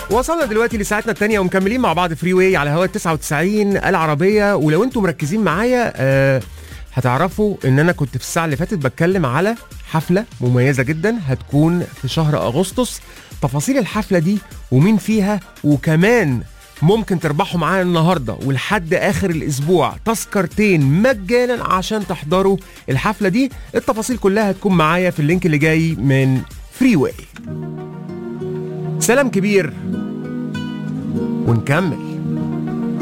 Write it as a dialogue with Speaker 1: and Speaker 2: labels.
Speaker 1: وصلنا دلوقتي لساعتنا الثانية ومكملين مع بعض فري واي على هوا 99 العربية ولو انتم مركزين معايا آه هتعرفوا ان انا كنت في الساعة اللي فاتت بتكلم على حفلة مميزة جدا هتكون في شهر اغسطس تفاصيل الحفلة دي ومين فيها وكمان ممكن تربحوا معانا النهارده ولحد اخر الاسبوع تذكرتين مجانا عشان تحضروا الحفله دي التفاصيل كلها هتكون معايا في اللينك اللي جاي من فري واي سلام كبير ونكمل